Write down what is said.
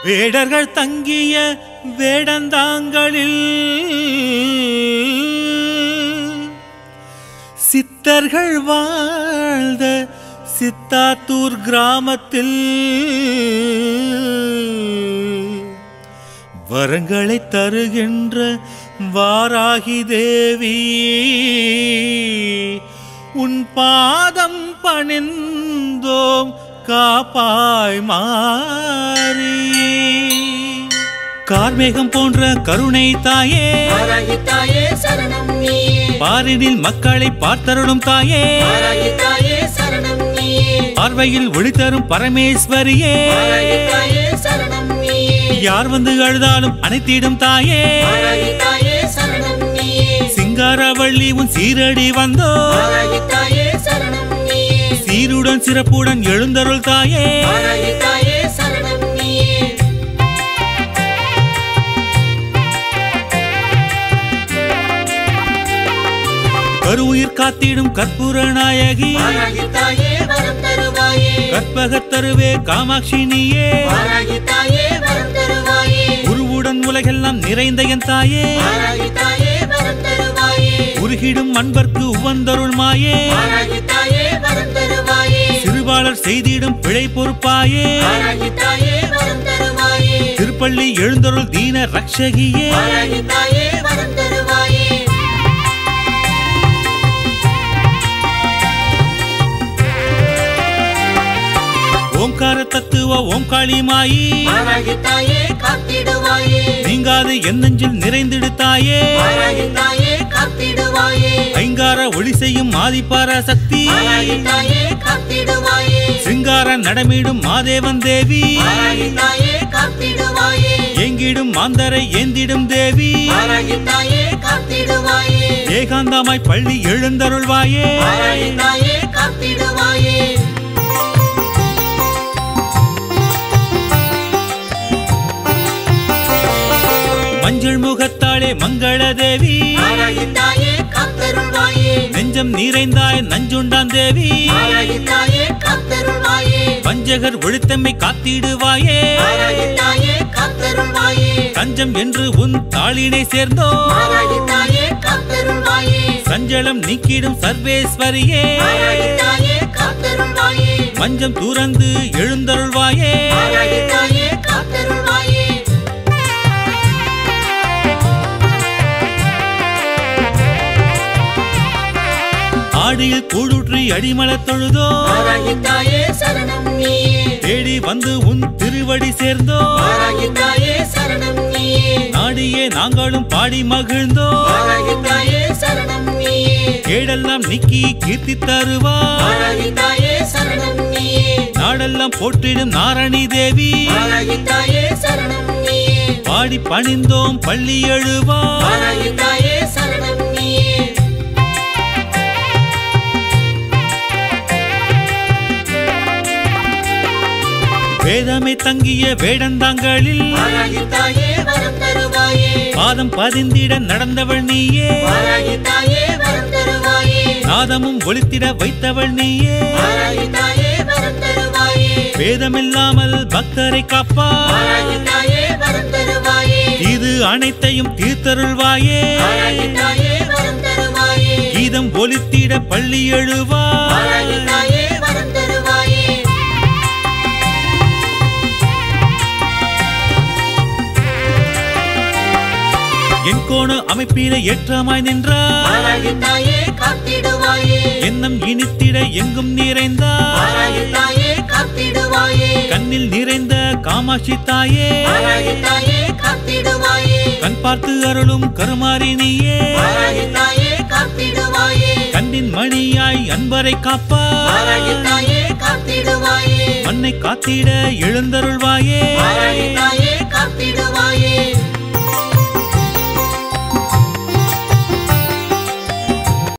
வேடர்கள் தங்கிய வேடந்தாங்களில் சித்தர்கள் வாழ்ந்த சித்தாத்தூர் கிராமத்தில் வரங்களை தருகின்ற வாராகி தேவி உன் பாதம் பணிந்தோம் காப்பாய் மாறி கார்மேகம் போன்ற கருணை தாயே வாராகி தாயே சரணம் நீயே பாரினில் மக்களை பார்த்தருளும் தாயே வாராகி தாயே சரணம் நீயே பார்வையில் ஒளி தரும் பரமேஸ்வரியே வாராகி தாயே சரணம் நீயே யார் வந்து அழுதாலும் அனைத்திடும் தாயே வாராகி தாயே சரணம் நீயே சிங்காரவள்ளி உன் சீரடி வந்தோ வாராகி தாயே சரணம் நீயே சீருடன் சிறப்புடன் எழுந்தருள் தாயே வாராகி தாயே சரணம் நீயே கருவுயிர் காத்திடும் கற்பூர நாயகி வாராகி தாயே வரம் தருவாயே கற்பகத் தருவே காமாட்சி நீயே வாராகி தாயே வரம் தருவாயே உருவுடன் உலகெல்லாம் நிறைந்த என் தாயே வாராகி தாயே வரம் தருவாயே உருகிடும் அன்பர்க்கு உவந்தருள் மாயே வாராகி தாயே வரம் தருவாயே சிறுபாளர் செய்திடும் பிழை பொறுப்பாயே வாராகி தாயே வரம் தருவாயே திருப்பள்ளி எழுந்தருள் தீன ரக்ஷகியே வாராகி தாயே வரம் தருவாயே ஓம்கார தத்துவ ஓம்காளி மாயி வாராகி தாயே காத்திடுவாயே நீங்காது எண்ணெஞ்சில் நிறைந்திடு தாயே வாராகி தாயே காத்திடுவாயே ஐங்கார ஒளி செய்யும் ஆதிப்பார சக்தி வாராகி தாயே காத்திடுவாயே சிங்கார நடமிடும் மாதேவன் தேவி வாராகி தாயே காத்திடுவாயே எங்கிடும் மாந்தரை ஏந்திடும் தேவி வாராகி தாயே காத்திடுவாயே ஏகாந்தமாய் பள்ளி எழுந்தருள்வாயே வாராகி தாயே காத்திடுவாயே மஞ்சள் முகத்தாளே மங்கள தேவி வாராகி தாயே காத்தருள்வாயே நெஞ்சம் நிறைந்தாய் நஞ்சுண்டான் தேவி வாராகி தாயே காத்தருள்வாயே பஞ்சகர் ஒழுத்தம்மை காத்திடுவாயே வாராகி தாயே காத்தருள்வாயே தஞ்சம் என்று உன் தாளினை சேர்ந்தோ வாராகி தாயே காத்தருள்வாயே சஞ்சலம் நீக்கிடும் சர்வேஸ்வரியே வாராகி தாயே காத்தருள்வாயே மஞ்சம் துறந்து எழுந்தருள்வாயே வாராகி தாயே காத்தருள்வாயே ஆடியில் கூடுற்றி அடிமலத் தொழுதோ வாராகி தாயே சரணம் நீயே தேடி வந்து உன் திருவடி சேர்ந்தோ வாராகி தாயே சரணம் நீயே நாடியே நாங்களும் பாடி மகிழ்ந்தோ வாராகி தாயே சரணம் நீயே கேடெல்லாம் நீக்கி கீர்த்தி தருவா வாராகி தாயே சரணம் நீயே நாடெல்லாம் போற்றிடும் நாரணி தேவி வாராகி தாயே சரணம் நீயே பாடி பணிந்தோம் பள்ளி எழுவா வாராகி தாயே சரணம் நீயே வேதமை தங்கிய வேடந்தாங்களில் வாராகி தாயே வரம் தருவாயே பாதம் பதிந்திட நடந்தவள் நீயே வாராகி தாயே வரம் தருவாயே நாதமும் ஒளித்திட வைத்தவள் நீயே வாராகி தாயே வரம் தருவாயே வேதமில்லாமல் பக்தரை காப்பா வாராகி தாயே வரம் தருவாயே இது அனைத்தையும் தீர்த்தருள்வாயே வாராகி தாயே வரம் தருவாயே கீதம் ஒலித்திட பள்ளி எழுவா வாராகி தாயே வரம் தருவாயே என் கோண அமைப்பில ஏற்றமாய் நின்றார் வாராகி தாயே காத்திடுவாயே எண்ணம் இனித்திட எங்கும் நிறைந்தா வாராகி தாயே காத்திடுவாயே கண்ணில் நிறைந்த காமாட்சி தாயே வாராகி தாயே காத்திடுவாயே கண் பார்த்து அருளும் கருமாரி நீயே வாராகி தாயே காத்திடுவாயே கண்ணின் மணியாய் அன்பரை காப்பா வாராகி தாயே காத்திடுவாயே மண்ணை காத்திட எழுந்தருள்வாயே வாராகி தாயே காத்திடுவாயே